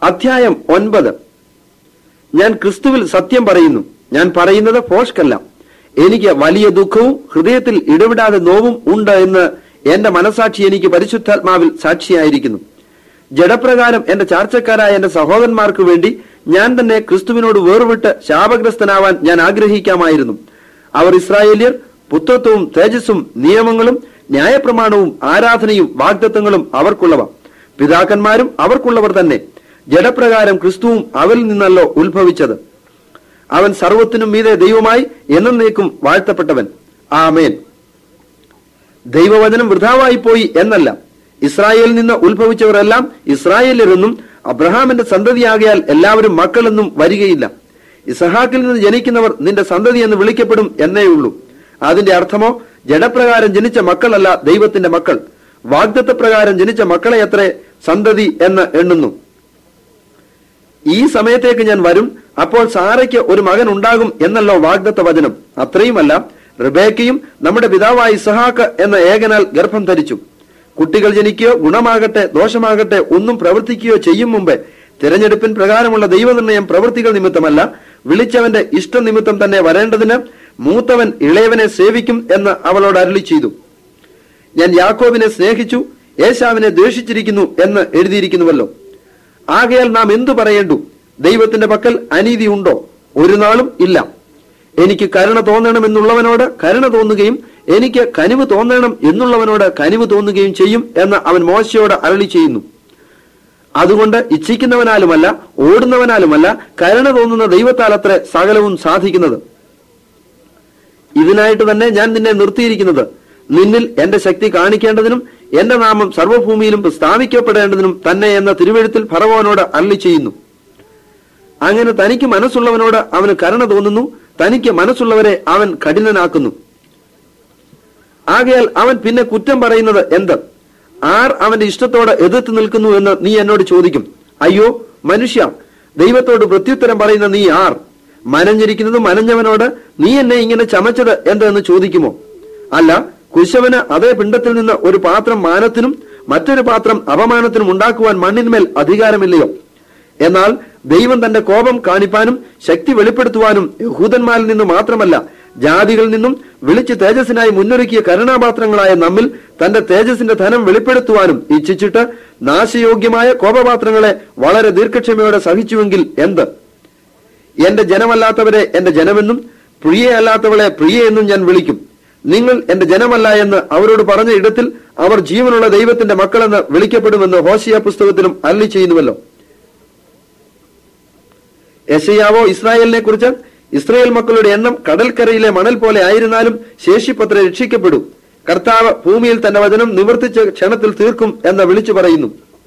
അധ്യായം ഒൻപത് ഞാൻ ക്രിസ്തുവിൽ സത്യം പറയുന്നു ഞാൻ പറയുന്നത് ഫോഷ്കല്ല എനിക്ക് വലിയ ദുഃഖവും ഹൃദയത്തിൽ ഇടവിടാതെ നോവും ഉണ്ട് എന്ന് എന്റെ മനസാക്ഷി എനിക്ക് പരിശുദ്ധാത്മാവിൽ സാക്ഷിയായിരിക്കുന്നു ജഡപ്രകാരം എന്റെ ചാർച്ചക്കാരായ എന്റെ സഹോദരന്മാർക്ക് വേണ്ടി ഞാൻ തന്നെ ക്രിസ്തുവിനോട് വേർവിട്ട് ശാപഗ്രസ്തനാവാൻ ഞാൻ ആഗ്രഹിക്കാമായിരുന്നു അവർ ഇസ്രായേലിയർ പുത്രത്വവും തേജസ്സും നിയമങ്ങളും ന്യായപ്രമാണവും ആരാധനയും വാഗ്ദത്വങ്ങളും അവർക്കുള്ളവ പിതാക്കന്മാരും അവർക്കുള്ളവർ തന്നെ ജഡപ്രകാരം ക്രിസ്തുവും അവരിൽ നിന്നല്ലോ ഉത്ഭവിച്ചത് അവൻ സർവത്തിനും മീതെ ദൈവമായി എന്നേക്കും വാഴ്ത്തപ്പെട്ടവൻ ആമേൻ ദൈവവചനം വൃഥാവായി പോയി എന്നല്ല ഇസ്രായേലിൽ നിന്ന് ഉത്ഭവിച്ചവരെല്ലാം ഇസ്രായേലിലെന്നും അബ്രഹാമിന്റെ സന്തതിയാകയാൽ എല്ലാവരും മക്കളെന്നും വരികയില്ല ഇസഹാക്കിൽ നിന്ന് ജനിക്കുന്നവർ നിന്റെ സന്തതി എന്ന് വിളിക്കപ്പെടും എന്നേയുള്ളൂ അതിന്റെ അർത്ഥമോ ജഡപ്രകാരം ജനിച്ച മക്കളല്ല ദൈവത്തിന്റെ മക്കൾ വാഗ്ദത്തപ്രകാരം ജനിച്ച മക്കളെ അത്രേ സന്തതി എന്ന് എണ്ണുന്നു ഈ സമയത്തേക്ക് ഞാൻ വരും അപ്പോൾ സാറയ്ക്ക് ഒരു മകൻ ഉണ്ടാകും എന്നല്ലോ വാഗ്ദത്ത വചനം അത്രയുമല്ല റിബേക്കയും നമ്മുടെ പിതാവായ ഇസഹാക്ക് എന്ന ഏകനാൽ ഗർഭം ധരിച്ചു കുട്ടികൾ ജനിക്കുകയോ ഗുണമാകട്ടെ ദോഷമാകട്ടെ ഒന്നും പ്രവർത്തിക്കുകയോ ചെയ്യും മുമ്പേ തിരഞ്ഞെടുപ്പിൻ പ്രകാരമുള്ള ദൈവനിർണയം പ്രവൃത്തികൾ നിമിത്തമല്ല വിളിച്ചവന്റെ ഇഷ്ടനിമിത്തം തന്നെ വരേണ്ടതിന് മൂത്തവൻ ഇളയവനെ സേവിക്കും എന്ന് അവളോട് അരുളി ചെയ്തു ഞാൻ യാക്കോബിനെ സ്നേഹിച്ചു ഏശാവിനെ ദ്വേഷിച്ചിരിക്കുന്നു എന്ന് എഴുതിയിരിക്കുന്നുവല്ലോ ആകയാൽ നാം എന്തു പറയേണ്ടു ദൈവത്തിന്റെ പക്കൽ അനീതി ഉണ്ടോ ഒരു നാളും ഇല്ല എനിക്ക് കരുണ തോന്നണമെന്നുള്ളവനോട് കരുണ തോന്നുകയും എനിക്ക് കനിവ് തോന്നണം എന്നുള്ളവനോട് കനിവ് തോന്നുകയും ചെയ്യും എന്ന് അവൻ മോശയോട് അരളി ചെയ്യുന്നു അതുകൊണ്ട് ഇച്ഛിക്കുന്നവനാലുമല്ല ഓടുന്നവനാലുമല്ല കരുണ തോന്നുന്ന ദൈവത്താലത്രേ സകലവും സാധിക്കുന്നത് ഇതിനായിട്ട് തന്നെ ഞാൻ നിന്നെ നിർത്തിയിരിക്കുന്നത് നിന്നിൽ എന്റെ ശക്തി കാണിക്കേണ്ടതിനും എന്റെ നാമം സർവ്വഭൂമിയിലും സ്ഥാപിക്കപ്പെടേണ്ടതിനും തന്നെ എന്ന തിരുവഴുത്തിൽ ഫറവോനോട് അരളി ചെയ്യുന്നു അങ്ങനെ തനിക്ക് മനസ്സുള്ളവനോട് അവന് കരുണ തോന്നുന്നു തനിക്ക് മനസ്സുള്ളവരെ അവൻ കഠിനനാക്കുന്നു ആകയാൽ അവൻ പിന്നെ കുറ്റം പറയുന്നത് എന്ത് ആർ അവന്റെ ഇഷ്ടത്തോട് എതിർത്ത് നിൽക്കുന്നു എന്ന് നീ എന്നോട് ചോദിക്കും അയ്യോ മനുഷ്യ ദൈവത്തോട് പ്രത്യുത്തരം പറയുന്ന നീ ആർ മനഞ്ഞിരിക്കുന്നത് മനഞ്ഞവനോട് നീ എന്നെ ഇങ്ങനെ ചമച്ചത് എന്തെന്ന് ചോദിക്കുമോ അല്ല കുശവന് അതേ പിണ്ടത്തിൽ നിന്ന് ഒരു പാത്രം മാനത്തിനും മറ്റൊരു പാത്രം അപമാനത്തിനും ഉണ്ടാക്കുവാൻ മണ്ണിന്മേൽ അധികാരമില്ലയോ എന്നാൽ ദൈവം തന്റെ കോപം കാണിപ്പാനും ശക്തി വെളിപ്പെടുത്തുവാനും യഹൂദന്മാരിൽ നിന്ന് മാത്രമല്ല ജാതികളിൽ നിന്നും വിളിച്ച് തേജസ്സിനായി മുന്നൊരുക്കിയ കരുണാപാത്രങ്ങളായ നമ്മിൽ തന്റെ തേജസ്സിന്റെ ധനം വെളിപ്പെടുത്തുവാനും ഇച്ഛിച്ചിട്ട് നാശയോഗ്യമായ കോപപാത്രങ്ങളെ വളരെ ദീർഘക്ഷമയോടെ സഹിച്ചുവെങ്കിൽ എന്ത് എന്റെ ജനമല്ലാത്തവരെ എന്റെ ജനമെന്നും പ്രിയയല്ലാത്തവളെ പ്രിയ എന്നും ഞാൻ വിളിക്കും നിങ്ങൾ എന്റെ ജനമല്ല എന്ന് അവരോട് പറഞ്ഞ ഇടത്തിൽ അവർ ജീവനുള്ള ദൈവത്തിന്റെ മക്കളെന്ന് വിളിക്കപ്പെടുമെന്ന് ഹോസിയ പുസ്തകത്തിലും അല്ലി ചെയ്യുന്നുവല്ലോ യശയാവോ ഇസ്രായേലിനെ കുറിച്ച് ഇസ്രായേൽ മക്കളുടെ എണ്ണം കടൽക്കരയിലെ മണൽ പോലെ ആയിരുന്നാലും ശേഷിപ്പത്ര രക്ഷിക്കപ്പെടൂ കർത്താവ് ഭൂമിയിൽ തന്റെ വചനം നിവർത്തിച്ച ക്ഷണത്തിൽ തീർക്കും എന്ന് വിളിച്ചു പറയുന്നു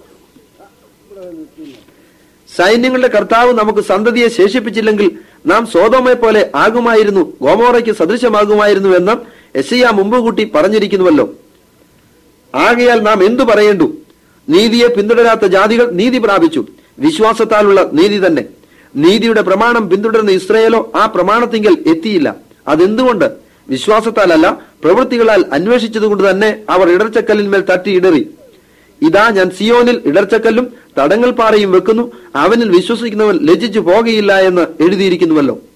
സൈന്യങ്ങളുടെ കർത്താവ് നമുക്ക് സന്തതിയെ ശേഷിപ്പിച്ചില്ലെങ്കിൽ നാം സോതോമയെ പോലെ ആകുമായിരുന്നു ഗോമോറയ്ക്ക് സദൃശമാകുമായിരുന്നു എന്ന് എസിയ മുമ്പ് കൂട്ടി പറഞ്ഞിരിക്കുന്നുവല്ലോ ആകയാൽ നാം എന്തു പറയേണ്ടു നീതിയെ പിന്തുടരാത്ത ജാതികൾ നീതി പ്രാപിച്ചു വിശ്വാസത്താലുള്ള നീതി തന്നെ നീതിയുടെ പ്രമാണം പിന്തുടരുന്ന ഇസ്രയേലോ ആ പ്രമാണത്തിങ്കൽ എത്തിയില്ല അതെന്തുകൊണ്ട് വിശ്വാസത്താലല്ല പ്രവൃത്തികളാൽ അന്വേഷിച്ചതുകൊണ്ട് തന്നെ അവർ ഇടർച്ചക്കല്ലിന്മേൽ തട്ടി ഇടറി ഇതാ ഞാൻ സിയോനിൽ ഇടർച്ചക്കല്ലും തടങ്ങൽ പാറയും വെക്കുന്നു അവനിൽ വിശ്വസിക്കുന്നവൻ ലജ്ജിച്ചു പോകയില്ല എന്ന് എഴുതിയിരിക്കുന്നുവല്ലോ